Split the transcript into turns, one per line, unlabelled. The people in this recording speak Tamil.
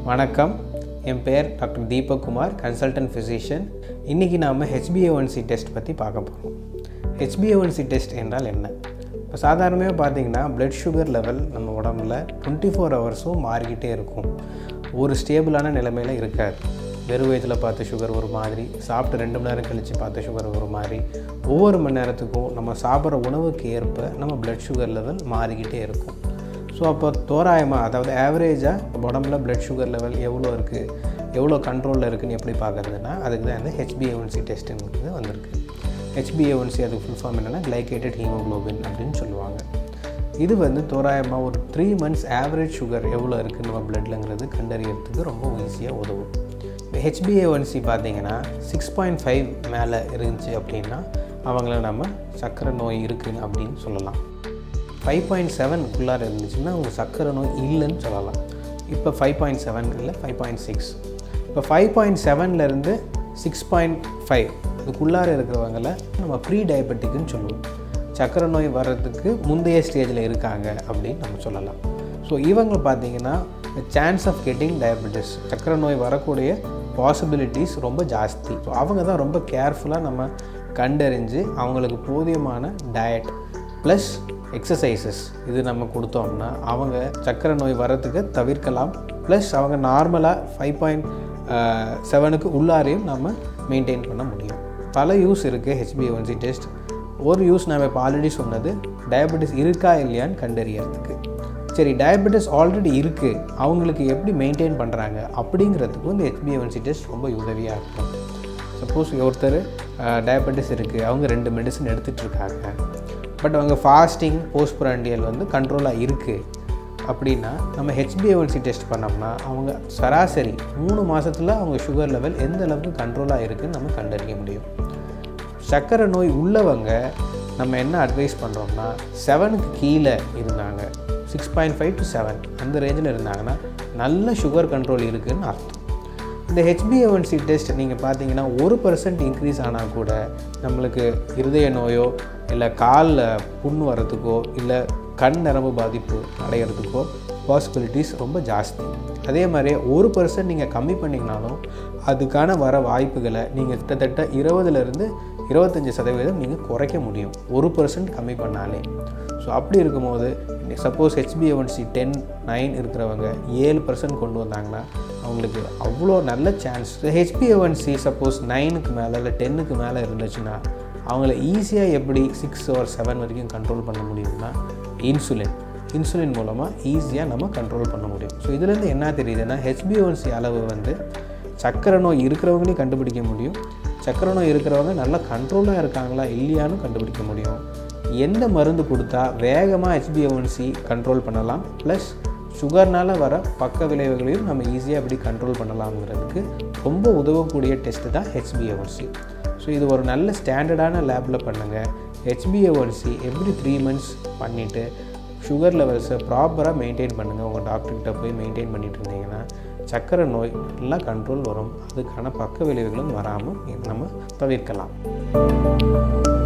வணக்கம் என் பேர் doctor Deepak Kumar consultant physician இன்றைக்கி நாம் ஹெச்பிஏஒன்சி டெஸ்ட் பற்றி பார்க்க போகிறோம் ஹெச்பிஏஒன்சி டெஸ்ட் என்றால் என்ன இப்போ சாதாரணமாக பார்த்தீங்கன்னா பிளட் சுகர் லெவல் நம்ம உடம்புல டுவெண்ட்டி ஃபோர் ஹவர்ஸும் மாறிக்கிட்டே இருக்கும் ஒரு ஸ்டேபிளான நிலைமையில் இருக்காது வெறும் வயதில் பார்த்த சுகர் ஒரு மாதிரி சாப்பிட்டு ரெண்டு மணி நேரம் கழித்து பார்த்த சுகர் ஒரு மாதிரி ஒவ்வொரு மணி நேரத்துக்கும் நம்ம சாப்பிட்ற உணவுக்கு ஏற்ப நம்ம பிளட் சுகர் லெவல் மாறிக்கிட்டே இருக்கும் ஸோ அப்போ தோராயமாக அதாவது ஆவரேஜாக உடம்புல பிளட் சுகர் லெவல் எவ்வளோ இருக்குது எவ்வளோ கண்ட்ரோலில் இருக்குன்னு எப்படி பார்க்குறதுன்னா அதுக்கு தான் இந்த ஹெச்பிஏஒன்சி டெஸ்ட்டுங்கிறது வந்திருக்கு ஹெச்பிஏஒன்சி அதுக்கு ஃபுல் ஃபார்ம் என்னென்னா கிளைகேட்டட் ஹீமோக்ளோபின் அப்படின்னு சொல்லுவாங்க இது வந்து தோராயமாக ஒரு த்ரீ மந்த்ஸ் ஆவரேஜ் சுகர் எவ்வளோ இருக்குது நம்ம பிளட்லங்கிறது கண்டறியறதுக்கு ரொம்ப ஈஸியாக உதவும் இப்போ ஹெச்பிஏஒன்சி பார்த்தீங்கன்னா சிக்ஸ் பாயிண்ட் ஃபைவ் மேலே இருந்துச்சு அப்படின்னா அவங்கள நம்ம சர்க்கரை நோய் இருக்குன்னு அப்படின்னு சொல்லலாம் ஃபைவ் பாயிண்ட் செவனுக்குள்ளார இருந்துச்சுன்னா அவங்க சர்க்கரை நோய் இல்லைன்னு சொல்லலாம் இப்போ ஃபைவ் பாயிண்ட் செவன் இல்லை ஃபைவ் பாயிண்ட் சிக்ஸ் இப்போ ஃபைவ் பாயிண்ட் செவன்லேருந்து சிக்ஸ் பாயிண்ட் ஃபைவ் இதுக்குள்ளார இருக்கிறவங்கள நம்ம ப்ரீ டயபெட்டிக்குன்னு சொல்லுவோம் சர்க்கரை நோய் வர்றதுக்கு முந்தைய ஸ்டேஜில் இருக்காங்க அப்படின்னு நம்ம சொல்லலாம் ஸோ இவங்க பார்த்தீங்கன்னா சான்ஸ் ஆஃப் கெட்டிங் டயபெட்டிஸ் சர்க்கரை நோய் வரக்கூடிய பாசிபிலிட்டிஸ் ரொம்ப ஜாஸ்தி ஸோ அவங்க தான் ரொம்ப கேர்ஃபுல்லாக நம்ம கண்டறிஞ்சு அவங்களுக்கு போதியமான டயட் ப்ளஸ் எக்ஸசைசஸ் இது நம்ம கொடுத்தோம்னா அவங்க சர்க்கரை நோய் வரத்துக்கு தவிர்க்கலாம் ப்ளஸ் அவங்க நார்மலாக ஃபைவ் பாயிண்ட் செவனுக்கு உள்ளாரையும் நம்ம மெயின்டைன் பண்ண முடியும் பல யூஸ் இருக்குது ஹெச்பிஏஒன்சி டெஸ்ட் ஒரு யூஸ் நம்ம இப்போ ஆல்ரெடி சொன்னது டயபெட்டிஸ் இருக்கா இல்லையான்னு கண்டறியறதுக்கு சரி டயபெட்டிஸ் ஆல்ரெடி இருக்குது அவங்களுக்கு எப்படி மெயின்டைன் பண்ணுறாங்க அப்படிங்கிறதுக்கும் இந்த ஹெச்பிஏஒன்சி டெஸ்ட் ரொம்ப உதவியாக இருக்கும் சப்போஸ் ஒருத்தர் டயபெட்டிஸ் இருக்குது அவங்க ரெண்டு மெடிசன் எடுத்துகிட்டு இருக்காங்க பட் அவங்க ஃபாஸ்டிங் போஸ்ட் ப்ராண்டியல் வந்து கண்ட்ரோலாக இருக்குது அப்படின்னா நம்ம ஹெச்பிஏஒன்சி டெஸ்ட் பண்ணோம்னா அவங்க சராசரி மூணு மாதத்தில் அவங்க சுகர் லெவல் எந்த அளவுக்கு கண்ட்ரோலாக இருக்குதுன்னு நம்ம கண்டறிய முடியும் சர்க்கரை நோய் உள்ளவங்க நம்ம என்ன அட்வைஸ் பண்ணுறோம்னா செவனுக்கு கீழே இருந்தாங்க six point five to seven அந்த ரேஞ்சில் இருந்தாங்கன்னா நல்ல சுகர் கண்ட்ரோல் இருக்குதுன்னு அர்த்தம் இந்த ஹெச்பிஏஒன்சி டெஸ்ட் நீங்கள் பார்த்தீங்கன்னா ஒரு பர்சன்ட் இன்க்ரீஸ் ஆனால் கூட நம்மளுக்கு இருதய நோயோ இல்லை காலில் புண் வரத்துக்கோ இல்லை கண் நரம்பு பாதிப்பு அடையிறதுக்கோ பாசிபிலிட்டிஸ் ரொம்ப ஜாஸ்தி அதே மாதிரி ஒரு பர்சன்ட் நீங்கள் கம்மி பண்ணிங்கனாலும் அதுக்கான வர வாய்ப்புகளை நீங்கள் கிட்டத்தட்ட இருபதுலேருந்து இருபத்தஞ்சி சதவீதம் நீங்கள் குறைக்க முடியும் ஒரு பர்சன்ட் கம்மி பண்ணாலே ஸோ அப்படி இருக்கும்போது சப்போஸ் ஹெச்பிஏஒன்சி டென் நைன் இருக்கிறவங்க ஏழு பர்சன்ட் கொண்டு வந்தாங்கன்னா அவங்களுக்கு அவ்வளோ நல்ல சான்ஸ் ஹெச்பிஏஒன்சி சப்போஸ் நைனுக்கு மேலே இல்லை டென்னுக்கு மேலே இருந்துச்சுன்னா அவங்கள ஈஸியாக எப்படி சிக்ஸ் ஆர் செவன் வரைக்கும் கண்ட்ரோல் பண்ண முடியும்னா இன்சுலின் இன்சுலின் மூலமாக ஈஸியாக நம்ம கண்ட்ரோல் பண்ண முடியும் ஸோ இதுலேருந்து என்ன தெரியுதுன்னா ஹெச்பிஓன்சி அளவு வந்து சர்க்கரை நோய் இருக்கிறவங்களையும் கண்டுபிடிக்க முடியும் சர்க்கரை நோய் இருக்கிறவங்க நல்லா கண்ட்ரோலாக இருக்காங்களா இல்லையான்னு கண்டுபிடிக்க முடியும் எந்த மருந்து கொடுத்தா வேகமாக ஹெச்பிஓன்சி கண்ட்ரோல் பண்ணலாம் ப்ளஸ் சுகர்னால் வர பக்க விளைவுகளையும் நம்ம ஈஸியாக எப்படி கண்ட்ரோல் பண்ணலாம்ங்கிறதுக்கு ரொம்ப உதவக்கூடிய டெஸ்ட்டு தான் ஹெச்பிஏஒன்சி ஸோ இது ஒரு நல்ல ஸ்டாண்டர்டான லேபில் பண்ணுங்கள் ஹெச்பிஏஒன்சி எவ்ரி த்ரீ மந்த்ஸ் பண்ணிவிட்டு சுகர் லெவல்ஸை ப்ராப்பராக மெயின்டைன் பண்ணுங்கள் உங்கள் டாக்டர்கிட்ட போய் மெயின்டைன் பண்ணிட்டு இருந்தீங்கன்னா சர்க்கரை நோய் நல்லா கண்ட்ரோல் வரும் அதுக்கான பக்க விளைவுகளும் வராமல் நம்ம தவிர்க்கலாம்